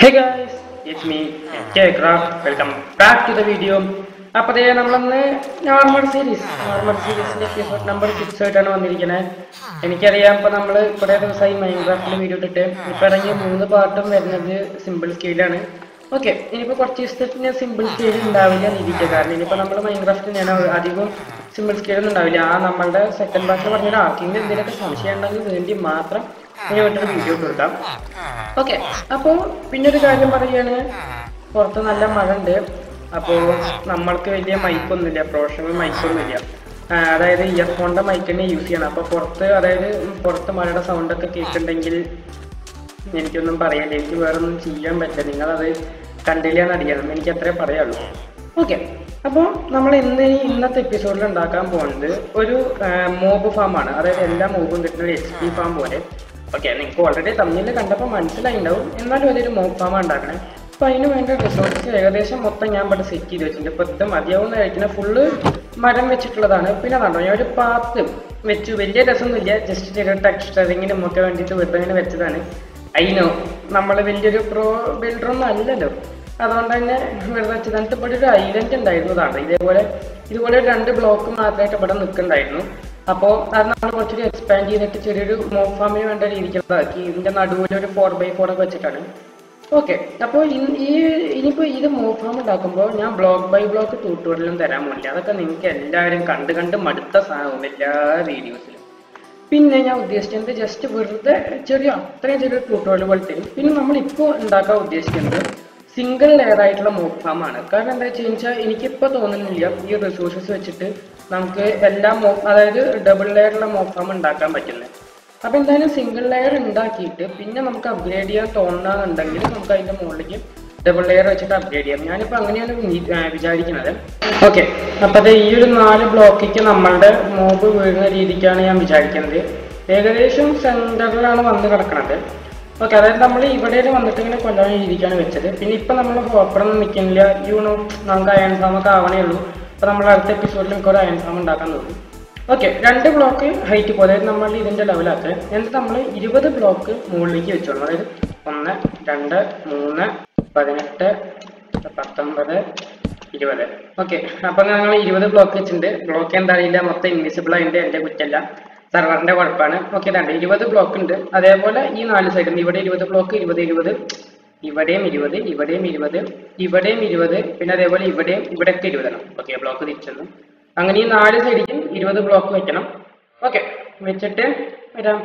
Hey guys it's me K craft welcome back to the video അപ്പോൾ അതേ നമ്മളന്ന് normal series നോർമൽ സീരീസിന്റെ എപ്പിസോഡ് നമ്പർ സിക്സ് ആയിട്ടാണ് വന്നിരിക്കുന്നത് എനിക്കറിയാം ഇപ്പോൾ നമ്മൾ കുറേ ദിവസമായി മൈൻക്രാഫ്റ്റിൽ വീഡിയോ ഇട്ടിട്ട് ഇപ്പോൾ ഇറങ്ങിയ മൂന്ന് പാർട്ടും വരുന്നത് സിമ്പിൾ സ്കെയിലാണ് ഓക്കെ ഇനിയിപ്പോൾ കുറച്ച് ദിവസത്തിന് സിമ്പിൾ സ്കെയിൽ ഉണ്ടാവില്ല എന്നിരിക്കുക കാരണം ഇനിയിപ്പോൾ നമ്മൾ മൈൻക്രാഫ്റ്റ് ഞാൻ അധികം സിമ്പിൾ സ്കെയിലൊന്നും ഉണ്ടാവില്ല ആ നമ്മളുടെ സെക്കൻഡ് പാർട്ടിൽ പറഞ്ഞ ആർക്കെങ്കിലും എന്തെങ്കിലുമൊക്കെ സംശയം ഉണ്ടെങ്കിൽ വേണ്ടി മാത്രം ഇനി വേണ്ടൊരു വീഡിയോ കൊടുക്കാം ഓക്കെ അപ്പോൾ പിന്നെ ഒരു കാര്യം പറയുകയാണ് പുറത്ത് നല്ല മഴ ഉണ്ട് അപ്പോൾ നമ്മൾക്ക് വലിയ മൈക്കൊന്നുമില്ല പ്രൊഫഷണൽ മൈക്കൊന്നുമില്ല ആ, അതായത് ഇയർഫോണിൻ്റെ മൈക്ക് തന്നെ യൂസ് ചെയ്യണം അപ്പോൾ പുറത്ത് അതായത് പുറത്ത് മഴയുടെ സൗണ്ടൊക്കെ കേൾക്കുന്നുണ്ടെങ്കിൽ എനിക്കൊന്നും പറയാനില്ല എനിക്ക് വേറെ ഒന്നും ചെയ്യാൻ പറ്റില്ല നിങ്ങളത് കണ്ടില്ലാന്ന് അറിയണം എനിക്ക് അത്രേ പറയാനുള്ളൂ ഓക്കെ അപ്പോൾ നമ്മൾ ഇന്ന് ഈ ഇന്നത്തെ എപ്പിസോഡിൽ ഉണ്ടാക്കാൻ പോകുന്നത് ഒരു മോബ് ഫാമാണ് അതായത് എല്ലാ മോബും കിട്ടുന്ന ഒരു എച്ച് പി ഫാം പോലെ ഓക്കെ നിങ്ങൾക്ക് ഓൾറെഡി തമ്മിൽ കണ്ടപ്പോൾ മനസ്സിലായിണ്ടാവും എന്നാലും അതൊരു മോബ് ഫാമാണ് ഉണ്ടാക്കണേ അപ്പോൾ അതിന് വേണ്ട റിസോർട്ട്സ് ഏകദേശം മൊത്തം ഞാൻ ഇവിടെ സെറ്റ് ചെയ്ത് വെച്ചിട്ടുണ്ട് ഇപ്പോൾ ഇത് മതിയാവുന്ന കഴിക്കുന്ന ഫുള്ള് മരം വെച്ചിട്ടുള്ളതാണ് പിന്നെ കണ്ടോ ഞാൻ ഒരു പാത്ത് വെച്ചു വലിയ രസമൊന്നുമില്ല ജസ്റ്റ് ചെറിയ ടെക്സ്റ്ററിങ്ങിനും ഒക്കെ വേണ്ടിയിട്ട് വെറുതെ ഇങ്ങനെ വെച്ചതാണ് അയിനോ നമ്മൾ വലിയൊരു പ്രോ ബിൽഡറൊന്നും അല്ലല്ലോ അതുകൊണ്ട് തന്നെ വെറുതെ വെച്ചത് എന്നിട്ട് ഇവിടെ ഒരു ഐലൻഡ് ഉണ്ടായിരുന്നതാണ് ഇതേപോലെ ഇതുപോലെ രണ്ട് ബ്ലോക്ക് മാത്രമായിട്ട് ഇവിടെ നിൽക്കുന്നുണ്ടായിരുന്നു അപ്പോൾ അത് നമ്മൾ കുറച്ചുകൂടി എക്സ്പാൻഡ് ചെയ്തിട്ട് ചെറിയൊരു മോക്ക് ഫാമിന് വേണ്ട രീതിക്കുള്ളതാക്കി ഇതിൻ്റെ നടുവിൽ ഒരു ഫോർ ബൈ ഫോർ ഒക്കെ വെച്ചിട്ടാണ് ഓക്കെ അപ്പോൾ ഈ ഇനിയിപ്പോൾ ഇത് മോക്ക് ഫാം ഉണ്ടാക്കുമ്പോൾ ഞാൻ ബ്ലോക്ക് ബൈ ബ്ലോക്ക് ട്യൂട്ടോറിയലും തരാൻ പോകില്ല അതൊക്കെ നിങ്ങൾക്ക് എല്ലാവരും കണ്ട് കണ്ട് മടുത്ത സാധനവും എല്ലാ വീഡിയോസിലും പിന്നെ ഞാൻ ഉദ്ദേശിക്കുന്നത് ജസ്റ്റ് വെറുതെ ചെറിയ അത്രയും ചെറിയ ട്യൂട്ടോറിയൽ പോലെ തരും പിന്നെ നമ്മൾ ഇപ്പോൾ ഉണ്ടാക്കാൻ ഉദ്ദേശിക്കുന്നത് സിംഗിൾ ലെയർ ആയിട്ടുള്ള മോക്ക് ഫാം ആണ് കാരണം എന്താ വെച്ച് കഴിഞ്ഞാൽ എനിക്കിപ്പോൾ തോന്നുന്നില്ല ഈ റിസോഴ്സസ് വെച്ചിട്ട് നമുക്ക് എല്ലാ മോ അതായത് ഡബിൾ ലെയറുള്ള മോക്ക് ഫാം ഉണ്ടാക്കാൻ പറ്റുന്നത് അപ്പോൾ എന്തായാലും സിംഗിൾ ലെയർ ഉണ്ടാക്കിയിട്ട് പിന്നെ നമുക്ക് അപ്ഗ്രേഡ് ചെയ്യാൻ തോന്നുകയാണെന്നുണ്ടെങ്കിൽ നമുക്ക് അതിൻ്റെ മുകളിലേക്ക് ഡബിൾ ലെയർ വെച്ചിട്ട് അപ്ഗ്രേഡ് ചെയ്യാം ഞാനിപ്പോൾ അങ്ങനെയാണ് വി- ആ, വിചാരിക്കുന്നത് ഓക്കെ അപ്പോൾ അത് ഈ ഒരു നാല് ബ്ലോക്കിക്ക് നമ്മളുടെ മോബ് വീഴുന്ന രീതിക്കാണ് ഞാൻ വിചാരിക്കുന്നത് ഏകദേശം സെൻറ്ററിലാണ് വന്ന് കിടക്കുന്നത് ഓക്കെ അതായത് നമ്മൾ ഇവിടെ വന്നിട്ട് ഇങ്ങനെ കൊല്ലാൻ രീതിക്കാണ് വെച്ചത് പിന്നെ ഇപ്പം നമ്മൾ ഹോപ്പറൊന്നും നിൽക്കുന്നില്ല യൂണോ നമുക്ക് അയൺ ഫാം ഒക്കെ ആവണേ ഉള്ളൂ അപ്പോൾ നമ്മൾ അടുത്ത എപ്പിസോഡിൽ നമുക്ക് ഒരു അയൺ ഫാം ഉണ്ടാക്കാൻ തോന്നും ഓക്കെ രണ്ട് ബ്ലോക്ക് ഹൈറ്റ് പോലെ നമ്മൾ ഇതിന്റെ ലെവലാക്കുക എന്നിട്ട് നമ്മൾ ഇരുപത് ബ്ലോക്ക് മുകളിലേക്ക് വെച്ചോളൂ അതായത് ഒന്ന് രണ്ട് മൂന്ന് പതിനെട്ട് പത്തൊമ്പത് ഇരുപത് ഓക്കെ അപ്പൊ ഞങ്ങൾ ഇരുപത് ബ്ലോക്ക് വെച്ചിട്ടുണ്ട് ബ്ലോക്ക് എന്താ അറിയില്ല മൊത്തം ഇൻവിസിബിൾ ആയിട്ട് എന്റെ കുറ്റല്ല സർവറിന്റെ കുഴപ്പമാണ് ഓക്കെ രണ്ട് ഇരുപത് ബ്ലോക്ക് ഉണ്ട് അതേപോലെ ഈ നാല് സൈഡും ഇവിടെ ഇരുപത് ബ്ലോക്ക് ഇരുപത് ഇരുപത് ഇവിടെയും ഇരുപത് ഇവിടെയും ഇരുപത് ഇവിടെയും ഇരുപത് പിന്നെ അതേപോലെ ഇവിടെയും ഇവിടെയൊക്കെ ഇരുപതെണ്ണം ഓക്കെ ബ്ലോക്ക് തിരിച്ചെന്നു അങ്ങനെ ഈ നാല് സൈഡിലും ഇരുപത് ബ്ലോക്ക് വെക്കണം ഓക്കെ വെച്ചിട്ട് വരാം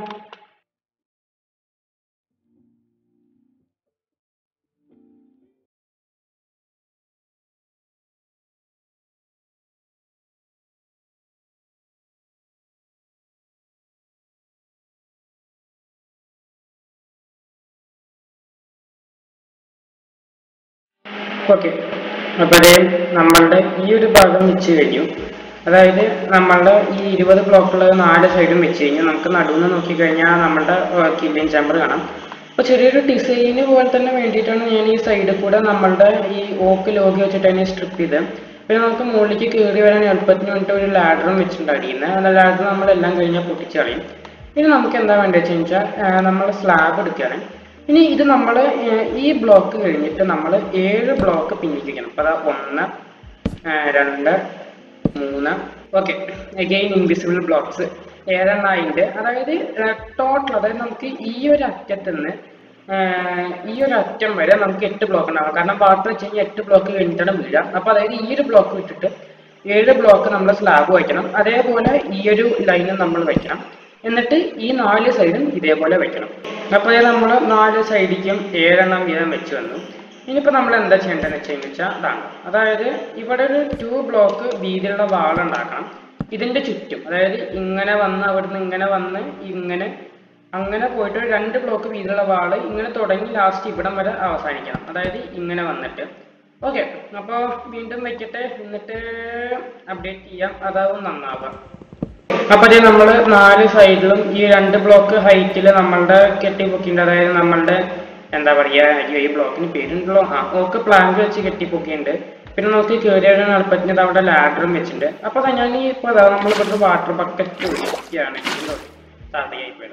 ഓക്കെ അപ്പോഴേ നമ്മളുടെ ഈ ഒരു ഭാഗം വെച്ച് കഴിഞ്ഞു അതായത് നമ്മളുടെ ഈ ഇരുപത് ബ്ലോക്കുള്ള നാല് സൈഡും വെച്ച് കഴിഞ്ഞാൽ നമുക്ക് നടുവിന്ന് നോക്കിക്കഴിഞ്ഞാൽ നമ്മളുടെ കില്ലിംഗ് ചാമ്പർ കാണാം അപ്പോൾ ചെറിയൊരു ഡിസൈന് പോലെ തന്നെ വേണ്ടിയിട്ടാണ് ഞാൻ ഈ സൈഡിൽ കൂടെ നമ്മളുടെ ഈ ഓക്ക് ലോഗ് വെച്ചിട്ട് അതിനെ സ്ട്രിപ്പ് ചെയ്ത് പിന്നെ നമുക്ക് മുകളിലേക്ക് കയറി വരാൻ എളുപ്പത്തിന് വേണ്ടിയിട്ട് ഒരു ലാഡറും വെച്ചിട്ടുണ്ട് അടിയുന്നത് ആ ലാഡർ നമ്മളെല്ലാം കഴിഞ്ഞാൽ പൊട്ടിച്ച് കളയും ഇനി നമുക്ക് എന്താ വേണ്ടത് വെച്ച് കഴിഞ്ഞാൽ നമ്മൾ സ്ലാബ് എടുക്കുകയാണ് ഇനി ഇത് നമ്മൾ ഈ ബ്ലോക്ക് കഴിഞ്ഞിട്ട് നമ്മൾ ഏഴ് ബ്ലോക്ക് പിന്നിക്ക് വെക്കണം അപ്പോൾ അതാ ഒന്ന് ആ, രണ്ട് മൂന്ന് ഓക്കെ അഗെയിൻ ഇൻവിസിബിൾ ബ്ലോക്സ് ഏഴെണ്ണം അതിൻ്റെ അതായത് ടോട്ടൽ അതായത് നമുക്ക് ഈ ഒരു അറ്റത്ത് നിന്ന് ഈ ഒരു അറ്റം വരെ നമുക്ക് എട്ട് ബ്ലോക്ക് ഉണ്ടാവും കാരണം വാട്ടർ വെച്ച് കഴിഞ്ഞാൽ എട്ട് ബ്ലോക്ക് കഴിഞ്ഞിട്ടാണ് വീഴുക അപ്പോൾ അതായത് ഈ ഒരു ബ്ലോക്ക് വിട്ടിട്ട് ഏഴ് ബ്ലോക്ക് നമ്മൾ സ്ലാബ് വയ്ക്കണം അതേപോലെ ഈ ഒരു ലൈനും നമ്മൾ വയ്ക്കണം എന്നിട്ട് ഈ നാല് സൈഡും ഇതേപോലെ വെക്കണം അപ്പോൾ നമ്മൾ നാല് സൈഡിലേക്കും ഏഴെണ്ണം വീതം വെച്ച് വന്നു ഇനിയിപ്പോൾ നമ്മൾ എന്താ ചെയ്യേണ്ടതെന്ന് വെച്ച് കഴിഞ്ഞാൽ അതാണ് അതായത് ഇവിടെ ഒരു ടു ബ്ലോക്ക് വീതിയുള്ള വാൾ ഉണ്ടാക്കണം ഇതിൻ്റെ ചുറ്റും അതായത് ഇങ്ങനെ വന്ന് അവിടുന്ന് ഇങ്ങനെ വന്ന് ഇങ്ങനെ അങ്ങനെ പോയിട്ട് ഒരു രണ്ട് ബ്ലോക്ക് വീതിയുള്ള വാള് ഇങ്ങനെ തുടങ്ങി ലാസ്റ്റ് ഇവിടം വരെ അവസാനിക്കണം അതായത് ഇങ്ങനെ വന്നിട്ട് ഓക്കെ അപ്പോൾ വീണ്ടും വെക്കട്ടെ എന്നിട്ട് അപ്ഡേറ്റ് ചെയ്യാം അതാവും നന്നാവുക അപ്പൊ ഇത് നമ്മൾ നാല് സൈഡിലും ഈ രണ്ട് ബ്ലോക്ക് ഹൈറ്റിൽ നമ്മളുടെ കെട്ടിപ്പൊക്കിണ്ട് അതായത് നമ്മളുടെ എന്താ പറയാ അയ്യോ ഈ ബ്ലോക്കിന് പേരുണ്ടല്ലോ ആ ഓക്ക് പ്ലാങ്ക് വെച്ച് കെട്ടിപ്പൊക്കിയുണ്ട് പിന്നെ നമുക്ക് കയറിയ എളുപ്പത്തിന് ഇത് അവിടെ ലാഡറും വെച്ചിട്ടുണ്ട് അപ്പൊ ഞാൻ ഈ ഇപ്പൊ നമ്മൾ ഇവിടുത്തെ വാട്ടർ ബക്കറ്റ് ഒഴിക്കുകയാണ് സാധ്യയായി പോയത്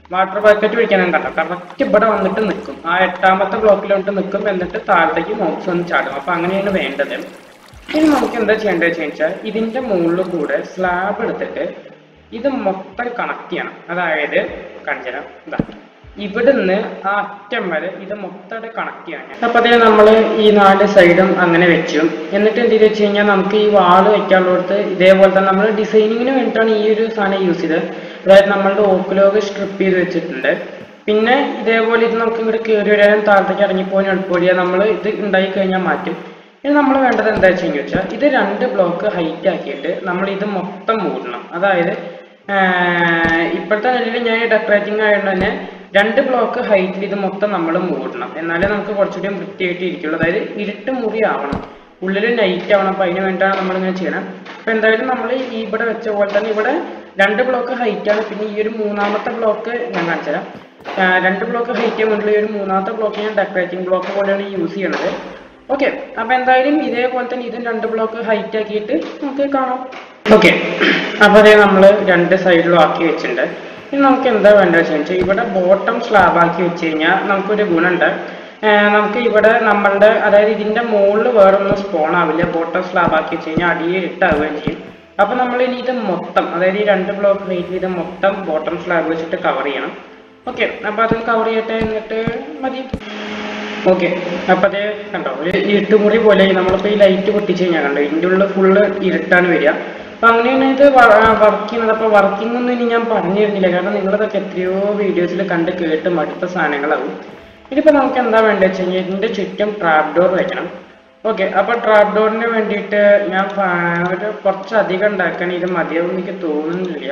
വാട്ടർ ബക്കറ്റ് പിടിക്കാനും കണ്ടോ കറക്റ്റ് ഇവിടെ വന്നിട്ട് നിൽക്കും ആ എട്ടാമത്തെ ബ്ലോക്കിൽ വന്നിട്ട് നിൽക്കും എന്നിട്ട് താഴത്തേക്ക് മോക്സ് വന്ന് ചാടും അപ്പൊ അങ്ങനെയാണ് വേണ്ടത് ഇനി നമുക്ക് എന്താ ചെയ്യേണ്ടത് വെച്ചാൽ ഇതിന്റെ മുകളിൽ കൂടെ സ്ലാബ് എടുത്തിട്ട് ഇത് മൊത്തം കണക്ട് ചെയ്യണം അതായത് കാണിച്ചുതരാം ഇതാ ഇവിടുന്ന് ആ അറ്റം വരെ ഇത് മൊത്തം കണക്ട് ചെയ്യണം അപ്പൊ അതേ നമ്മൾ ഈ നാല് സൈഡും അങ്ങനെ വെച്ചു എന്നിട്ട് എന്ത് വെച്ച് കഴിഞ്ഞാൽ നമുക്ക് ഈ വാള് വെക്കാനുള്ളടത്ത് ഇതേപോലെ തന്നെ നമ്മൾ ഡിസൈനിങ്ങിന് വേണ്ടിയിട്ടാണ് ഈ ഒരു സാധനം യൂസ് ചെയ്തത് അതായത് നമ്മളുടെ ഓക്കുലോഗ് സ്ട്രിപ്പ് ചെയ്ത് വെച്ചിട്ടുണ്ട് പിന്നെ ഇതേപോലെ ഇത് നമുക്ക് ഇങ്ങോട്ട് കയറി വരാനും താഴത്തേക്ക് ഇറങ്ങിപ്പോകാനും എളുപ്പമില്ല നമ്മൾ ഇത് ഉണ്ടായി കഴിഞ്ഞാൽ മാറ്റും ഇനി നമ്മൾ വേണ്ടത് എന്താ വെച്ച് വെച്ചാൽ ഇത് രണ്ട് ബ്ലോക്ക് ഹൈറ്റ് ആക്കിയിട്ട് നമ്മൾ ഇത് മൊത്തം മൂടണം അതായത് ആഹ് ഇപ്പോഴത്തെ നിലയിൽ ഞാൻ ഡെക്കറേറ്റിംഗ് ആയതുകൊണ്ട് തന്നെ രണ്ട് ബ്ലോക്ക് ഹൈറ്റിൽ ഇത് മൊത്തം നമ്മൾ മൂടണം എന്നാലേ നമുക്ക് കുറച്ചുകൂടി വൃത്തിയായിട്ട് ഇരിക്കുള്ളൂ അതായത് ഇരുട്ട് മുറി ആവണം ഉള്ളിൽ നൈറ്റ് ആവണം അപ്പൊ അതിന് വേണ്ടിയാണ് നമ്മൾ ഇങ്ങനെ ചെയ്യണം അപ്പൊ എന്തായാലും നമ്മൾ ഈ ഇവിടെ വെച്ച പോലെ തന്നെ ഇവിടെ രണ്ട് ബ്ലോക്ക് ഹൈറ്റ് ആണ് പിന്നെ ഈ ഒരു മൂന്നാമത്തെ ബ്ലോക്ക് ഞാൻ കാണിച്ചുതരാം ആഹ് രണ്ട് ബ്ലോക്ക് ഹൈറ്റ് വേണ്ടിയുള്ള ഈ ഒരു മൂന്നാമത്തെ ബ്ലോക്ക് ഞാൻ ഡെക്കറേറ്റിംഗ് ബ്ലോക്ക് പോലെയാണ് യൂസ് ചെയ്യണത് ഓക്കെ അപ്പൊ എന്തായാലും ഇതേപോലെ തന്നെ ഇതും രണ്ട് ബ്ലോക്ക് ഹൈറ്റ് ആക്കിയിട്ട് നമുക്ക് കാണാം ഓക്കെ അപ്പൊ അതേ നമ്മൾ രണ്ട് സൈഡിലും ആക്കി വെച്ചിട്ടുണ്ട് ഇനി നമുക്ക് എന്താ വേണ്ടത് വെച്ചാൽ ഇവിടെ ബോട്ടം സ്ലാബ് ആക്കി വെച്ച് കഴിഞ്ഞാൽ നമുക്കൊരു ഗുണമുണ്ട് ഏർ നമുക്ക് ഇവിടെ നമ്മളുടെ അതായത് ഇതിന്റെ മുകളിൽ വേറൊന്നും സ്പോൺ ആവില്ല ബോട്ടം സ്ലാബ് ആക്കി വെച്ച് കഴിഞ്ഞാൽ അടിയിൽ ഇട്ടാവുകയും ചെയ്യും അപ്പൊ നമ്മൾ ഇനി ഇത് മൊത്തം അതായത് ഈ രണ്ട് ബ്ലോക്ക് ഹൈറ്റിൽ ഇത് മൊത്തം ബോട്ടം സ്ലാബ് വെച്ചിട്ട് കവർ ചെയ്യണം ഓക്കെ അപ്പൊ അത് കവർ ചെയ്യട്ടെ എന്നിട്ട് മതി ഓക്കെ അപ്പൊ അതേ കണ്ടോ ഒരു ഇരുട്ടുമുറി പോലെ നമ്മളിപ്പോ ഈ ലൈറ്റ് പൊട്ടിച്ച് കഴിഞ്ഞാൽ കണ്ടോ ഇതിന്റെ ഉള്ളിൽ ഫുള്ള് ഇരുട്ടാണ് വരിക അപ്പൊ അങ്ങനെയാണ് ഇത് വർക്ക് ചെയ്യുന്നത് അപ്പൊ വർക്കിംഗ് ഒന്നും ഇനി ഞാൻ പറഞ്ഞു തരുന്നില്ല കാരണം നിങ്ങളിതൊക്കെ എത്രയോ വീഡിയോസിൽ കണ്ട് കേട്ട് മടുത്ത സാധനങ്ങളാവും ഇതിപ്പോ നമുക്ക് എന്താ വേണ്ടത് വെച്ച് കഴിഞ്ഞാൽ ഇതിന്റെ ചുറ്റും ട്രാപ്പ് ഡോർ വെക്കണം ഓക്കെ അപ്പൊ ട്രാപ്പ് ഡോറിന് വേണ്ടിയിട്ട് ഞാൻ പ- ഒരു കുറച്ചധികം ഉണ്ടാക്കാൻ ഇത് മതിയാവും എനിക്ക് തോന്നുന്നില്ല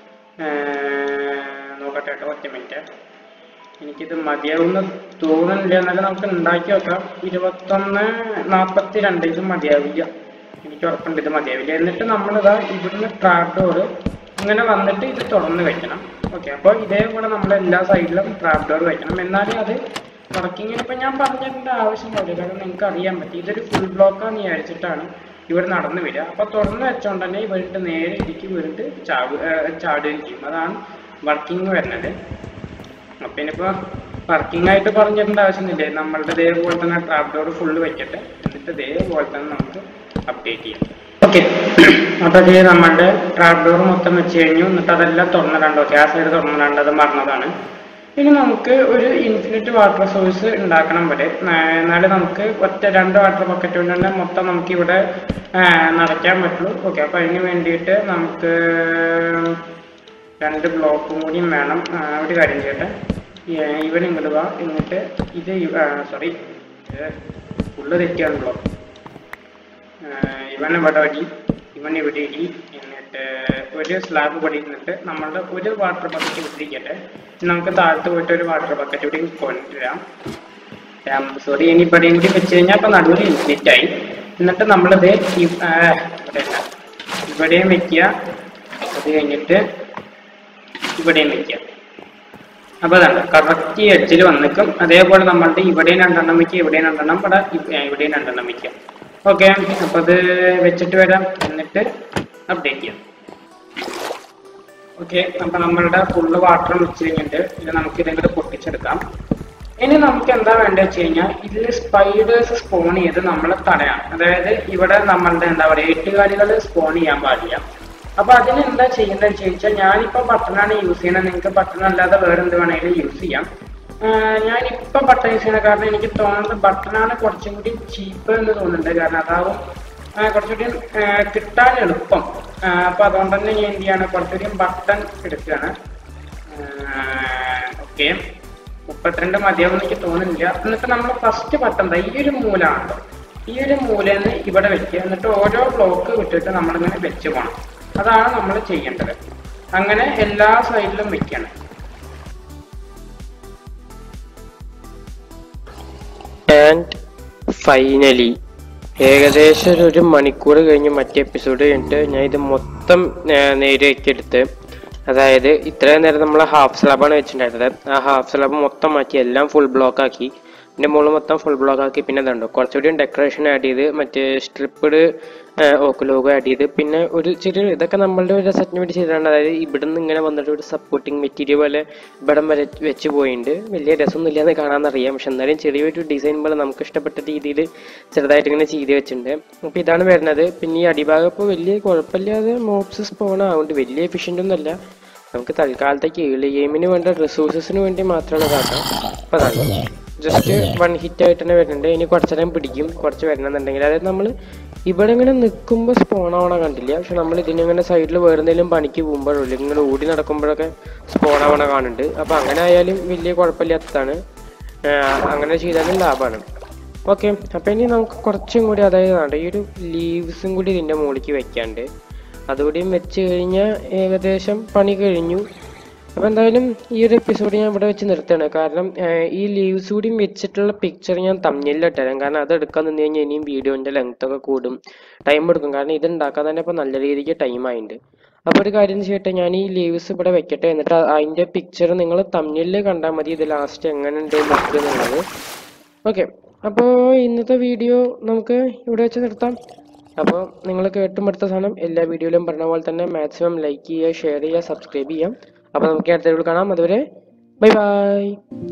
ഏർ, നോക്കട്ടെ കേട്ടോ ഒറ്റ മിനിറ്റ് എനിക്കിത് മതിയാവുന്ന തോന്നുന്നില്ല എന്നാലും നമുക്ക് ഉണ്ടാക്കി നോക്കാം ഇരുപത്തൊന്ന് നാൽപ്പത്തി രണ്ട് ഇത് മതിയാവില്ല എനിക്ക് ഉറപ്പുണ്ട് ഇത് മതിയാവില്ല എന്നിട്ട് നമ്മളിതാ ഇവിടുന്ന് ട്രാപ്പ് ഡോർ ഇങ്ങനെ വന്നിട്ട് ഇത് തുറന്ന് വെക്കണം ഓക്കെ അപ്പോൾ ഇതേപോലെ നമ്മൾ എല്ലാ സൈഡിലും ട്രാപ്പ് ഡോർ വെക്കണം എന്നാലേ അത് വർക്കിങ്ങിന് ഇപ്പം ഞാൻ പറഞ്ഞതിൻ്റെ ആവശ്യം വരില്ല കാരണം നിങ്ങൾക്ക് അറിയാൻ പറ്റും ഇതൊരു ഫുൾ ബ്ലോക്കാന്ന് വിചാരിച്ചിട്ടാണ് ഇവിടെ നടന്നു വരിക അപ്പോൾ തുറന്ന് വെച്ചോണ്ട് തന്നെ ഇവരുടെ നേരെ ഇടിക്ക് വീണിട്ട് ചാവ് ഏർ ചാടുകയും ചെയ്യും അതാണ് വർക്കിംഗ് വരുന്നത് അപ്പൊ ഇനിയിപ്പോ വർക്കിംഗ് ആയിട്ട് പറഞ്ഞിടേണ്ട ആവശ്യമൊന്നുമില്ല നമ്മളുടെ ഇതേപോലെ തന്നെ ട്രാപ്പ് ഡോർ ഫുള്ള് വെക്കട്ടെ എന്നിട്ട് ഇതേപോലെ തന്നെ നമുക്ക് അപ്ഡേറ്റ് ചെയ്യാം ഓക്കെ അപ്പൊ ഇത് നമ്മളുടെ ട്രാപ്പ് ഡോർ മൊത്തം വെച്ച് കഴിഞ്ഞു എന്നിട്ട് അതെല്ലാം തുറന്നിടാണ്ട് ഓക്കെ ആ സൈഡ് തുറന്നിടാണ്ട് അത് മറന്നതാണ് ഇനി നമുക്ക് ഒരു ഇൻഫിനിറ്റ് വാട്ടർ സോഴ്സ് ഉണ്ടാക്കണം വരെ എന്നാലും നമുക്ക് ഒറ്റ രണ്ട് വാട്ടർ ബക്കറ്റ് കൊണ്ട് തന്നെ മൊത്തം നമുക്ക് ഇവിടെ നടക്കാൻ പറ്റുള്ളൂ ഓക്കെ അപ്പൊ അതിന് വേണ്ടിയിട്ട് നമുക്ക് രണ്ട് ബ്ലോക്കും കൂടിയും വേണം ആ, ഒരു കാര്യം ചെയ്യട്ടെ ഏ, ഇവൻ ഇങ്ങോട്ട് വാ എന്നിട്ട് ഇത് സോറി ഫുള്ള് തെറ്റിയാണല്ലോ ആ, ഇവൻ ഇവിടെ അടി ഇവൻ ഇവിടെ ഇടി എന്നിട്ട് ഒരു സ്ലാബ് ഇവിടെ ഇരുന്നിട്ട് നമ്മളുടെ ഒരു വാട്ടർ ബക്കറ്റ് വിട്ടിരിക്കട്ടെ നമുക്ക് താഴത്ത് പോയിട്ട് ഒരു വാട്ടർ ബക്കറ്റ് കൂടി കൊണ്ടുവരാം സോറി ഇനി ഇവിടെയും കൂടി വെച്ച് കഴിഞ്ഞാൽ അപ്പൊ നടുവിൽ ഇൻഫിനിറ്റ് ആയി എന്നിട്ട് നമ്മളിത് ഈ- ആ, ഇവിടെയല്ല. ഇവിടെയും വെക്കുക അത് കഴിഞ്ഞിട്ട് ഇവിടെയും വെക്കുക അപ്പൊ അതാണ് കറക്റ്റ് എഡ്ജിൽ വന്നിക്കും അതേപോലെ നമ്മളുടെ ഇവിടെയും രണ്ടെണ്ണം വെക്കുക ഇവിടെയും രണ്ടെണ്ണം ഇവിടെ ഇ- ഏ, ഇവിടെയും രണ്ടെണ്ണം വെക്കുക ഓക്കെ അപ്പൊ അത് വെച്ചിട്ട് വരാം എന്നിട്ട് അപ്ഡേറ്റ് ചെയ്യാം ഓക്കെ അപ്പൊ നമ്മളുടെ ഫുള്ള് വാട്ടർ വെച്ച് കഴിഞ്ഞിട്ട് ഇത് നമുക്ക് ഇതെങ്കിലും പൊട്ടിച്ചെടുക്കാം ഇനി നമുക്ക് എന്താ വേണ്ടത് വെച്ച് കഴിഞ്ഞാൽ ഇതിൽ സ്പൈഡേഴ്സ് സ്പോൺ ചെയ്ത് നമ്മൾ തടയാം അതായത് ഇവിടെ നമ്മളുടെ എന്താ പറയുക എട്ടുകാലികൾ സ്പോൺ ചെയ്യാൻ പാടില്ല അപ്പൊ അതിന് എന്താ ചെയ്യേണ്ടത് വെച്ച് കഴിഞ്ഞാൽ ഞാനിപ്പോ ബട്ടണാണ് യൂസ് ചെയ്യുന്നത് നിങ്ങൾക്ക് ബട്ടൺ അല്ലാതെ വേറെ എന്ത് വേണമെങ്കിലും യൂസ് ചെയ്യാം ആഹ് ഞാനിപ്പോ ബട്ടൺ യൂസ് ചെയ്യുന്ന കാരണം എനിക്ക് തോന്നുന്നത് ബട്ടണാണ് കുറച്ചും കൂടി ചീപ്പ് എന്ന് തോന്നുന്നുണ്ട് കാരണം അതാവും ആഹ് കുറച്ചുകൂടി ആഹ് കിട്ടാൻ എളുപ്പം ആഹ് അപ്പൊ അതുകൊണ്ട് തന്നെ ഞാൻ എന്ത് ചെയ്യാണ് കുറച്ചുകൂടി ബട്ടൺ എടുക്കുകയാണ് ഓക്കെ മുപ്പത്തിരണ്ട് മതിയാവും എനിക്ക് തോന്നുന്നില്ല എന്നിട്ട് നമ്മൾ ഫസ്റ്റ് ബട്ടൺ ദാ ഈ ഒരു മൂലമാണ് ഈ ഒരു മൂലന്ന് ഇവിടെ വെക്കുക എന്നിട്ട് ഓരോ ബ്ലോക്ക് വിട്ടിട്ട് നമ്മളിങ്ങനെ വെച്ച് പോകണം അതാണ് നമ്മൾ ചെയ്യേണ്ടത് അങ്ങനെ എല്ലാ സൈഡിലും വെക്കണം ആൻഡ് ഫൈനലി ഏകദേശം ഒരു ഒരു മണിക്കൂർ കഴിഞ്ഞ് മറ്റേ എപ്പിസോഡ് കഴിഞ്ഞിട്ട് ഞാൻ ഇത് മൊത്തം നേരെയൊക്കെ എടുത്ത് അതായത് ഇത്രയും നേരം നമ്മൾ ഹാഫ് സ്ലാബാണ് വെച്ചിട്ടുണ്ടായിരുന്നത് ആ ഹാഫ് സ്ലാബ് മൊത്തം മാറ്റി എല്ലാം ഫുൾ ബ്ലോക്ക് ആക്കി ഇതിൻ്റെ മുകളിൽ മൊത്തം ഫുൾ ബ്ലോക്ക് ആക്കി പിന്നെ ഇതുണ്ട് കുറച്ചുകൂടി ഡെക്കറേഷൻ ആഡ് ചെയ്ത് മറ്റേ സ്ട്രിപ്പിഡ് ഓക്ക് ലോഗോ ആഡ് ചെയ്ത് പിന്നെ ഒരു ചെറിയ ഇതൊക്കെ നമ്മളുടെ ഒരു രസത്തിന് വേണ്ടി ചെയ്തിട്ടുണ്ട് അതായത് ഇവിടെ നിന്ന് ഇങ്ങനെ വന്നിട്ട് ഒരു സപ്പോർട്ടിങ് മെറ്റീരിയൽ പോലെ ഇവിടം വരെ വെച്ച് പോയിട്ടുണ്ട് വലിയ രസമൊന്നും ഇല്ലാന്ന് കാണാനറിയാം പക്ഷെ എന്നാലും ചെറിയൊരു ഡിസൈൻ പോലെ നമുക്ക് ഇഷ്ടപ്പെട്ട രീതിയിൽ ചെറുതായിട്ട് ഇങ്ങനെ ചെയ്ത് വെച്ചിട്ടുണ്ട് അപ്പോൾ ഇതാണ് വരുന്നത് പിന്നെ ഈ അടിഭാഗം ഇപ്പോൾ വലിയ കുഴപ്പമില്ലാതെ മോപ്സ് സ്പോൺ ആവുന്നുണ്ട് വലിയ എഫിഷ്യൻ്റ് ഒന്നുമല്ല നമുക്ക് തൽക്കാലത്തേക്ക് ഏളി ഗെയിമിന് വേണ്ട റിസോഴ്സസിന് വേണ്ടി മാത്രമാണ് ഇതാക്കാം അപ്പോൾ അതാണ് ജസ്റ്റ് വൺ ഹിറ്റ് ആയിട്ട് തന്നെ വരുന്നുണ്ട് ഇനി കുറച്ച് നേരം പിടിക്കും കുറച്ച് വരണമെന്നുണ്ടെങ്കിൽ അതായത് നമ്മൾ ഇവിടെ ഇങ്ങനെ നിൽക്കുമ്പോൾ സ്പോൺ ആവണ കണ്ടില്ല പക്ഷെ നമ്മൾ ഇതിനിങ്ങനെ സൈഡിൽ വേറെ എന്തെങ്കിലും പണിക്ക് പോകുമ്പോഴോ അല്ലെങ്കിൽ ഇങ്ങനെ ഓടി നടക്കുമ്പോഴൊക്കെ സ്പോൺ ആവണ കാണുന്നുണ്ട് അപ്പോൾ അങ്ങനെ ആയാലും വലിയ കുഴപ്പമില്ലാത്തതാണ് ആഹ് അങ്ങനെ ചെയ്താലും ലാഭമാണ് ഓക്കെ അപ്പോൾ ഇനി നമുക്ക് കുറച്ചും കൂടി അതായത് വേണ്ട ഈ ഒരു ലീവ്സും കൂടി ഇതിൻ്റെ മുകളിലേക്ക് വെക്കാണ്ട് അതുകൂടിയും വെച്ച് കഴിഞ്ഞാൽ ഏകദേശം പണി കഴിഞ്ഞു അപ്പോൾ എന്തായാലും ഈ ഒരു എപ്പിസോഡ് ഞാൻ ഇവിടെ വെച്ച് നിർത്തുകയാണ് കാരണം ആഹ് ഈ ലീവ്സ് കൂടിയും വെച്ചിട്ടുള്ള പിക്ചർ ഞാൻ തമ്മിലിൽ ഇട്ടുതരാം കാരണം അത് എടുക്കാൻ നിന്ന് കഴിഞ്ഞാൽ ഇനിയും വീഡിയോൻ്റെ ലെങ്ത് ഒക്കെ കൂടും ടൈം എടുക്കും കാരണം ഇത് ഉണ്ടാക്കാൻ തന്നെ ഇപ്പോൾ നല്ല രീതിക്ക് ടൈം ആയിട്ടുണ്ട് അപ്പോൾ ഒരു കാര്യം ചെയ്യട്ടെ ഞാൻ ഈ ലീവ്സ് ഇവിടെ വെക്കട്ടെ എന്നിട്ട് അതിൻ്റെ പിക്ചർ നിങ്ങൾ തമ്മിലിൽ കണ്ടാൽ മതി ഇത് ലാസ്റ്റ് എങ്ങനെ ഉണ്ട് നോക്കുക എന്നുള്ളത് ഓക്കെ അപ്പോൾ ഇന്നത്തെ വീഡിയോ നമുക്ക് ഇവിടെ വെച്ച് നിർത്താം അപ്പോൾ നിങ്ങൾ കേട്ടും അടുത്ത സാധനം എല്ലാ വീഡിയോയിലും പറഞ്ഞ പോലെ തന്നെ മാക്സിമം ലൈക്ക് ചെയ്യുക ഷെയർ ചെയ്യുക സബ്സ്ക്രൈബ് ചെയ്യാം അപ്പോൾ നമുക്ക് അടുത്ത വീഡിയോ കാണാം അതുവരെ ബൈ ബൈ